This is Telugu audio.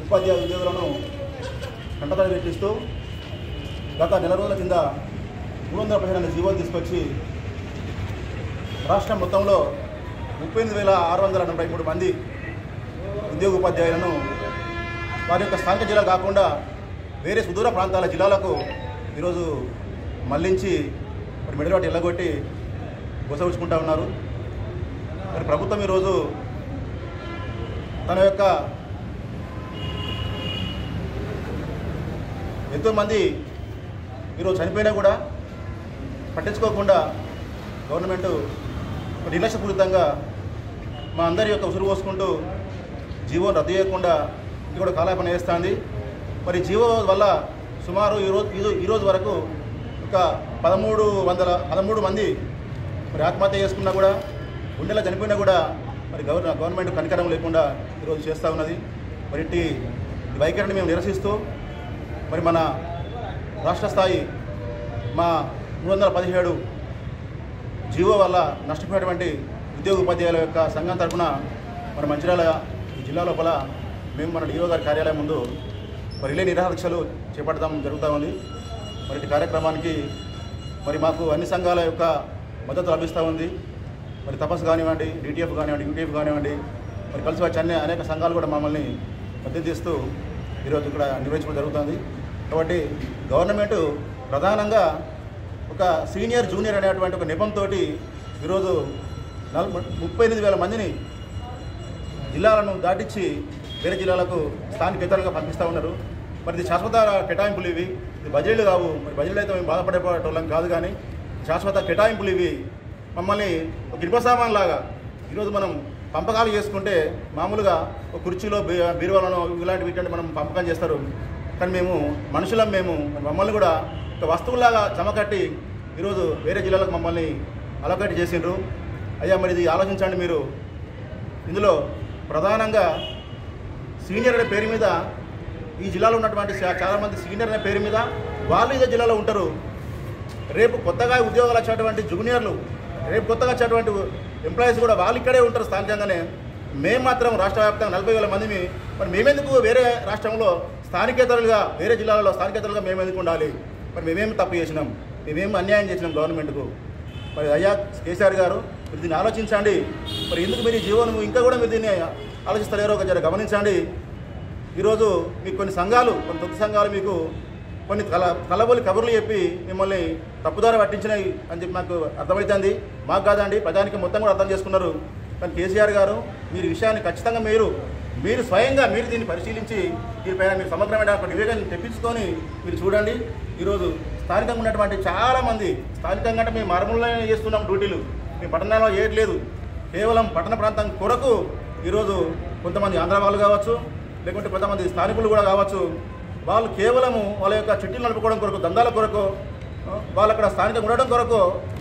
ఉపాధ్యాయ ఉద్యోగులను కంటతడి పెట్టిస్తూ గత నెల రోజుల కింద మూడు వందల పదిహేను జీవోలు తీసుకొచ్చి రాష్ట్రం మొత్తంలో ముప్పై ఎనిమిది వేల ఆరు వందల నలభై మూడు మంది ఉద్యోగ ఉపాధ్యాయులను వారి యొక్క స్థానిక జిల్లా కాకుండా వేరే సుదూర ప్రాంతాల జిల్లాలకు ఈరోజు మళ్లించి మరి మెడవాటి ఎల్లగొట్టి గుసగుచ్చుకుంటా ఉన్నారు మరి ప్రభుత్వం ఈరోజు తన యొక్క ఎంతోమంది ఈరోజు చనిపోయినా కూడా పట్టించుకోకుండా గవర్నమెంట్ నిర్లక్ష్యపూరితంగా మా అందరి యొక్క ఉసురు పోసుకుంటూ జీవో రద్దు చేయకుండా ఇది కూడా కాలాపన చేస్తుంది మరి జీవో వల్ల సుమారు ఈరోజు ఈరోజు ఈరోజు వరకు ఒక పదమూడు వందల పదమూడు మంది మరి ఆత్మహత్య చేసుకున్నా కూడా గుండెలో చనిపోయినా కూడా మరి గవర్న గవర్నమెంట్ కనికరం లేకుండా ఈరోజు చేస్తూ ఉన్నది మరి ఇట్టి ఈ వైఖరిని మేము నిరసిస్తూ మరి మన రాష్ట్ర స్థాయి మా మూడు వందల పదిహేడు జీవో వల్ల నష్టపోయినటువంటి ఉద్యోగ ఉపాధ్యాయుల యొక్క సంఘం తరఫున మన మంచిర్యాల ఈ జిల్లా లోపల మేము మన డిఓ గారి కార్యాలయం ముందు మరి రిలే నిరాహారక్షలు చేపట్టడం జరుగుతూ ఉంది మరి ఈ కార్యక్రమానికి మరి మాకు అన్ని సంఘాల యొక్క మద్దతు లభిస్తూ ఉంది మరి తపస్ కానివ్వండి డిటిఎఫ్ కానివ్వండి యూటీఎఫ్ కానివ్వండి మరి కలిసి వచ్చి అన్ని అనేక సంఘాలు కూడా మమ్మల్ని మద్దతు ఇస్తూ ఈరోజు ఇక్కడ నిర్వహించడం జరుగుతుంది కాబట్టి గవర్నమెంట్ ప్రధానంగా ఒక సీనియర్ జూనియర్ అనేటువంటి ఒక నెపంతో ఈరోజు నలభై ముప్పై ఎనిమిది వేల మందిని జిల్లాలను దాటించి వేరే జిల్లాలకు స్థానికేతరులుగా పంపిస్తూ ఉన్నారు మరి ఇది శాశ్వత కేటాయింపులు ఇవి ఇది బడ్జెట్లు కావు మరి బడ్జెట్లు అయితే మేము బాధపడేటోళ్ళం కాదు కానీ శాశ్వత కేటాయింపులు ఇవి మమ్మల్ని ఒక ఇనుప సామాన్ లాగా ఈరోజు మనం పంపకాలు చేసుకుంటే మామూలుగా ఒక కుర్చీలో బీ బీరువాలను ఇలాంటి వీటి మనం పంపకం చేస్తారు కానీ మేము మనుషులం మేము మమ్మల్ని కూడా ఒక వస్తువులాగా జమకట్టి ఈరోజు వేరే జిల్లాలకు మమ్మల్ని అలకట్టి చేసిండ్రు అయ్యా మరి ఇది ఆలోచించండి మీరు ఇందులో ప్రధానంగా సీనియర్ అనే పేరు మీద ఈ జిల్లాలో ఉన్నటువంటి చా- చాలామంది సీనియర్ అనే పేరు మీద వాళ్ళు ఇదే జిల్లాలో ఉంటారు రేపు కొత్తగా ఉద్యోగాలు వచ్చేటువంటి జూనియర్లు రేపు కొత్తగా వచ్చేటువంటి ఎంప్లాయీస్ కూడా వాళ్ళు ఇక్కడే ఉంటారు స్థానికంగానే మేము మాత్రం రాష్ట్ర వ్యాప్తంగా నలభై వేల మందిని మరి మేమెందుకు వేరే రాష్ట్రంలో స్థానికేతరులుగా వేరే జిల్లాలలో స్థానికేతరులుగా మేము ఎందుకు ఉండాలి మరి మేమేం తప్పు చేసినాం మేమేం అన్యాయం చేసినాం గవర్నమెంట్కు మరి అయ్యా కేసీఆర్ గారు మీరు దీన్ని ఆలోచించండి మరి ఎందుకు మీరు ఈ జీవనం ఇంకా కూడా మీరు దీన్ని ఆలోచిస్తలేరో ఒక జర గమనించండి ఈరోజు మీకు కొన్ని సంఘాలు కొన్ని తొత్తు సంఘాలు మీకు కొన్ని కల కలబోలి కబుర్లు చెప్పి మిమ్మల్ని తప్పుదారి పట్టించినాయి అని చెప్పి మాకు అర్థమవుతుంది మాకు కాదండి ప్రజానికి మొత్తం కూడా అర్థం చేసుకున్నారు కానీ కేసీఆర్ గారు మీరు ఈ విషయాన్ని ఖచ్చితంగా మీరు మీరు స్వయంగా మీరు దీన్ని పరిశీలించి దీనిపైన మీరు సమగ్రమైన ఒక నివేదన తెప్పించుకొని మీరు చూడండి ఈరోజు స్థానికంగా ఉన్నటువంటి చాలామంది స్థానికంగా అంటే మేము మరములనే చేస్తున్నాం డ్యూటీలు మేము పట్టణాల్లో చేయట్లేదు కేవలం పట్టణ ప్రాంతం కొరకు ఈరోజు కొంతమంది ఆంధ్ర వాళ్ళు కావచ్చు లేకుంటే కొంతమంది స్థానికులు కూడా కావచ్చు వాళ్ళు కేవలము వాళ్ళ యొక్క చిట్టీలు నడుపుకోవడం కొరకు దందాల కొరకు ఆ, వాళ్ళు అక్కడ స్థానికంగా ఉండడం కొరకు